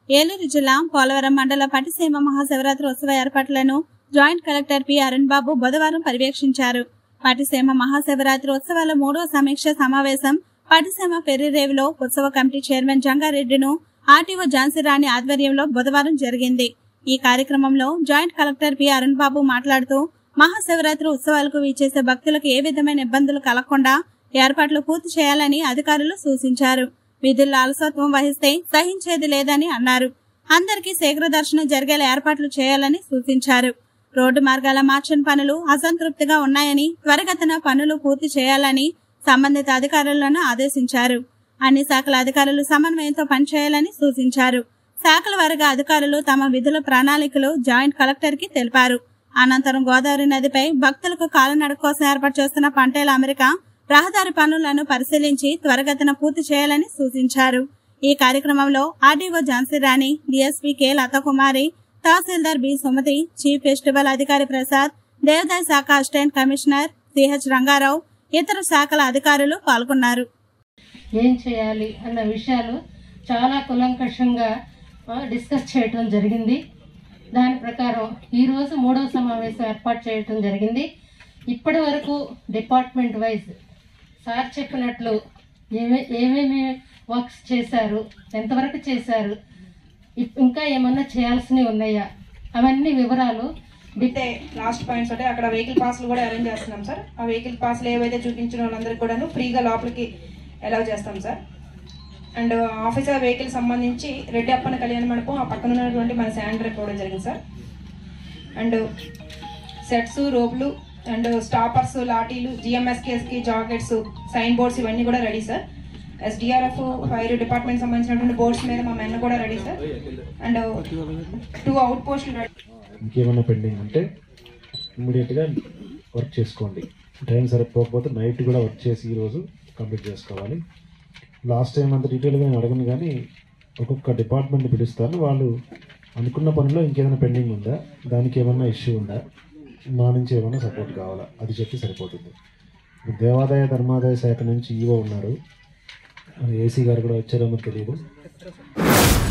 ఏలూరు జిల్లా పోలవరం మండల పటిసీమ మహాశివరాత్రి ఉత్సవ ఏర్పాట్లను joint collector P Arun Babu బుధవారం పర్యవేక్షించారు పటిసీమ మహాశివరాత్రి ఉత్సవాల మూడో సమీక్ష సమావేశం పటిసీమ ఫెర్రీరేవులో ఉత్సవ కమిటీ చైర్మన్ జంగారెడ్డిను ఆర్టీఓ ఝాన్సీరాణి ఆధ్వర్యంలో బుధవారం జరిగింది ఈ కార్యక్రమంలో joint collector P Arun Babu మాట్లాడుతూ మహాశివరాత్రి ఉత్సవాలకు వీచేసే భక్తులకు ఏ విధమైన ఇబ్బందులు కలగకుండా ఏర్పాట్లు పూర్తి చేయాలని అధికారులు సూచించారు విధుల్లో అలసత్వం వహిస్తే సహించేది లేదని అన్నారు అందరికీ శీఘ్ర దర్శనం జరిగేలా ఏర్పాట్లు చేయాలని సూచించారు రోడ్డు మార్గాల మార్చని పనులు అసంతృప్తిగా ఉన్నాయని త్వరగతిన పనులు పూర్తి చేయాలని సంబంధిత అధికారులను ఆదేశించారు అన్ని శాఖల అధికారులు సమన్వయంతో పనిచేయాలని సూచించారు శాఖల వారిగా అధికారులు తమ విధుల ప్రణాళికలు జాయింట్ కలెక్టర్ కి తెలిపారు అనంతరం గోదావరి నదిపై భక్తులకు కాలినడక కోసం ఏర్పాటు చేస్తున్న పంటేల అమెరికా రహదారి పనులను పరిశీలించి త్వరగతిన పూర్తి చేయాలని సూచించారు ఈ కార్యక్రమంలో RDO Jhansi Rani DSP K Lathakumari తహసీల్దార్ బి సుమతి చీఫ్ ఫెస్టివల్ అధికారి ప్రసాద్ దేవాదాయ శాఖ అసిస్టెంట్ కమిషనర్ సిహెచ్ రంగారావు ఇతర శాఖల అధికారులు పాల్గొన్నారు ఏం చేయాలి అన్న విషయాలు చాలా కులంకషంగా ఆ, డిస్కస్ చేయటం జరిగింది దాని ప్రకారం ఈరోజు మూడవ సమావేశం ఏర్పాటు చేయటం జరిగింది ఇప్పటి వరకు డిపార్ట్మెంట్ వైజ్ సార్ చెప్పినట్లు ఏమే ఏమేమి వర్క్స్ చేశారు ఎంతవరకు చేశారు ఇప్- ఇంకా ఏమన్నా చేయాల్సినవి ఉన్నాయా అవన్నీ వివరాలు అయితే లాస్ట్ పాయింట్స్ అంటే అక్కడ వెహికల్ పాస్లు కూడా అరేంజ్ చేస్తున్నాం సార్ ఆ వెహికల్ పాస్లు ఏవైతే చూపించిన వాళ్ళందరికీ కూడాను ఫ్రీగా లోపలికి అలౌ చేస్తాం సార్ అండ్ ఆఫీసర్ వెహికల్ సంబంధించి రెడ్డి అప్పన్న కళ్యాణ మండపం ఆ పక్కన ఉన్నటువంటి మన శాండర్ ఇవ్వడం జరిగింది సార్ అండ్ సెట్స్ రోపులు అండ్ స్టాపర్స్ లాఠీలు జిఎంఎస్కేస్కి జాకెట్స్ సైన్ బోర్డ్స్ ఇవన్నీ కూడా ready sir SDRF fire department సంబంధించినటువంటి బోర్డ్స్ మీద మా మెన్ కూడా ready sir and two out పోస్టులు రెడీ ఇంకేమైనా పెండింగ్ ఉంటే ఇమ్మీడియట్గా వర్క్ చేసుకోండి టైం సరిపోకపోతే నైట్ కూడా వర్క్ చేసి ఈరోజు కంప్లీట్ చేసుకోవాలి లాస్ట్ టైం అంత డీటెయిల్గా నేను అడగను కానీ ఒక్కొక్క డిపార్ట్మెంట్ పిలుస్తాను వాళ్ళు అనుకున్న పనిలో ఇంకేదైనా పెండింగ్ ఉందా దానికి ఏమన్నా ఇష్యూ ఉందా మా నుంచి ఏమైనా సపోర్ట్ కావాలా అది చెప్పి సరిపోతుంది దేవాదాయ ధర్మాదాయ శాఖ నుంచి ఈవో ఉన్నారు ఏసీ గారు కూడా వచ్చారేమో తెలియదు